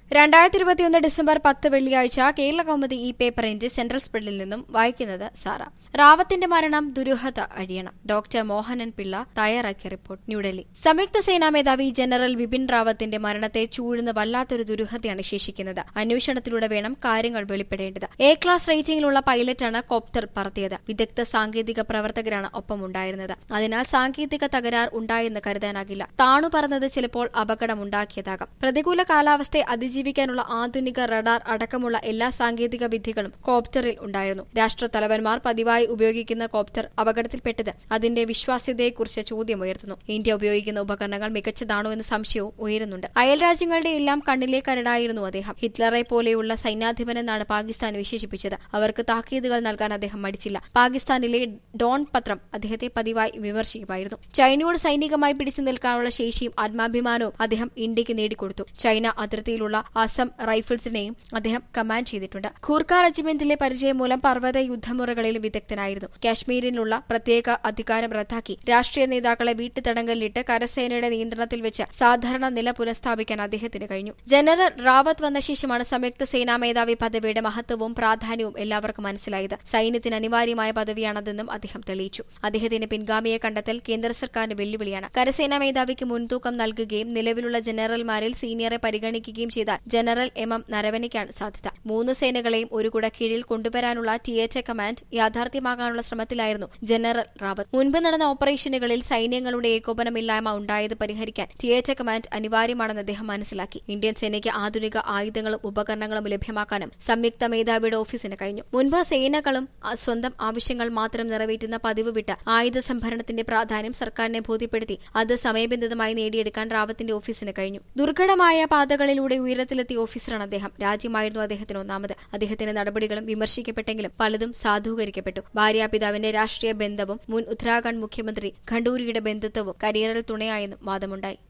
രണ്ടായിരത്തി ഇരുപത്തിയൊന്ന് ഡിസംബർ പത്ത് വെള്ളിയാഴ്ച കേരള കൗമുദി ഈ പേപ്പറിന്റെ സെൻട്രൽ സ്പ്രെഡിൽ നിന്നും വായിക്കുന്നത് സാറ റാവത്തിന്റെ മരണം ദുരൂഹത അഴിയണം ഡോക്ടർ മോഹനൻ പിള്ള തയ്യാറാക്കിയ റിപ്പോർട്ട് ന്യൂഡൽഹി സംയുക്ത സേനാ മേധാവി ജനറൽ ബിപിൻ റാവത്തിന്റെ മരണത്തെ ചൂഴ്ന്ന് വല്ലാത്തൊരു ദുരൂഹതയാണ് ശേഷിക്കുന്നത് അന്വേഷണത്തിലൂടെ വേണം കാര്യങ്ങൾ വെളിപ്പെടേണ്ടത് എ ക്ലാസ് റേറ്റിംഗിലുള്ള പൈലറ്റാണ് കോപ്റ്റർ പറത്തിയത് വിദഗ്ധ സാങ്കേതിക പ്രവർത്തകരാണ് ഒപ്പമുണ്ടായിരുന്നത് അതിനാൽ സാങ്കേതിക തകരാർ ഉണ്ടായെന്ന് കരുതാനാകില്ല താണു പറന്നത് ചിലപ്പോൾ അപകടമുണ്ടാക്കിയതാകാം പ്രതികൂല കാലാവസ്ഥയെ അതിജീവിക്കാനുള്ള ആധുനിക റഡാർ അടക്കമുള്ള എല്ലാ സാങ്കേതിക വിദ്യകളും കോപ്റ്ററിൽ ഉണ്ടായിരുന്നു രാഷ്ട്രത്തലവന്മാർ പതിവായി ഉപയോഗിക്കുന്ന കോപ്റ്റർ അപകടത്തിൽപ്പെട്ടത് അതിന്റെ വിശ്വാസ്യതയെക്കുറിച്ച് ചോദ്യമുയർത്തുന്നു ഇന്ത്യ ഉപയോഗിക്കുന്ന ഉപകരണങ്ങൾ മികച്ചതാണോ എന്ന സംശയവും ഉയരുന്നുണ്ട് അയൽരാജ്യങ്ങളുടെ എല്ലാം കണ്ണിലെ കരടായിരുന്നു അദ്ദേഹം ഹിറ്റ്ലറെ പോലെയുള്ള സൈന്യാധിപനെന്നാണ് പാകിസ്ഥാൻ വിശേഷിപ്പിച്ചത് അവർക്ക് താക്കീതുകൾ നൽകാൻ അദ്ദേഹം മടിച്ചില്ല പാകിസ്ഥാനിലെ ഡോൺ പത്രം അദ്ദേഹത്തെ പതിവായി വിമർശിക്കുമായിരുന്നു ചൈനയോട് സൈനികമായി പിടിച്ചു നിൽക്കാനുള്ള ശേഷിയും ആത്മാഭിമാനവും അദ്ദേഹം ഇന്ത്യക്ക് നേടിക്കൊടുത്തു ചൈന അതിർത്തിയിലുള്ള അസം റൈഫിൾസിനെയും അദ്ദേഹം കമാൻഡ് ചെയ്തിട്ടുണ്ട് ഖൂർഖ റെജിമെന്റിലെ പരിചയം മൂലം പർവ്വത യുദ്ധമുറകളിൽ വിദഗ്ധനായിരുന്നു കാശ്മീരിനുള്ള പ്രത്യേക അധികാരം റദ്ദാക്കി രാഷ്ട്രീയ നേതാക്കളെ വീട്ടുതടങ്കലിലിട്ട് കരസേനയുടെ നിയന്ത്രണത്തിൽ വെച്ച് സാധാരണ നില പുനഃസ്ഥാപിക്കാൻ അദ്ദേഹത്തിന് കഴിഞ്ഞു ജനറൽ റാവത്ത് വന്ന ശേഷമാണ് സംയുക്ത സേനാ മേധാവി പദവിയുടെ മഹത്വവും പ്രാധാന്യവും എല്ലാവർക്കും മനസ്സിലായത് സൈന്യത്തിന് അനിവാര്യമായ പദവിയാണതെന്നും അദ്ദേഹം തെളിയിച്ചു അദ്ദേഹത്തിന്റെ പിൻഗാമിയെ കണ്ടെത്തൽ കേന്ദ്ര സർക്കാരിന്റെ വെല്ലുവിളിയാണ് കരസേനാ മേധാവിക്ക് മുൻതൂക്കം നൽകുകയും നിലവിലുള്ള ജനറൽമാരിൽ സീനിയറെ പരിഗണിക്കുകയും ചെയ്താൽ ജനറൽ എം എം നരവനെക്കാണ് സാധ്യത മൂന്ന് സേനകളെയും ഒരു കുട കീഴിൽ കൊണ്ടുവരാനുള്ള ടിയേറ്റ കമാൻഡ് യാഥാർത്ഥ്യമാകാനുള്ള ശ്രമത്തിലായിരുന്നു ജനറൽ റാവത്ത് മുൻപ് നടന്ന ഓപ്പറേഷനുകളിൽ സൈന്യങ്ങളുടെ ഏകോപനമില്ലായ്മ ഉണ്ടായത് പരിഹരിക്കാൻ ടിയേറ്റ കമാൻഡ് അനിവാര്യമാണെന്ന് അദ്ദേഹം മനസ്സിലാക്കി ഇന്ത്യൻ സേനയ്ക്ക് ആധുനിക ആയുധങ്ങളും ഉപകരണങ്ങളും ലഭ്യമാക്കാനും സംയുക്ത മേധാവിയുടെ ഓഫീസിന് കഴിഞ്ഞു മുൻപ് സേനകളും അ- സ്വന്തം ആവശ്യങ്ങൾ മാത്രം നിറവേറ്റുന്ന പതിവ് വിട്ട് ആയുധ സംഭരണത്തിന്റെ പ്രാധാന്യം സർക്കാരിനെ ബോധ്യപ്പെടുത്തി അത് സമയബന്ധിതമായി നേടിയെടുക്കാൻ റാവത്തിന്റെ ഓഫീസിന് കഴിഞ്ഞു ദുർഘടമായ പാതകളിലൂടെ ഉയരത്തിലെത്തിയ ഓഫീസറാണ് അദ്ദേഹം രാജ്യമായിരുന്നു അദ്ദേഹത്തിന് ഒന്നാമത് അദ്ദേഹത്തിന്റെ നടപടികളും വിമർശിക്കപ്പെട്ടെങ്കിലും പലതും സാധൂകരിക്കപ്പെട്ടു ഭാര്യാപിതാവിന്റെ രാഷ്ട്രീയ ബന്ധവും മുൻ ഉത്തരാഖണ്ഡ് മുഖ്യമന്ത്രി ഖണ്ഡൂരിയുടെ ബന്ധുത്വവും കരിയറിൽ തുണയായെന്നും വാദമുണ്ടായി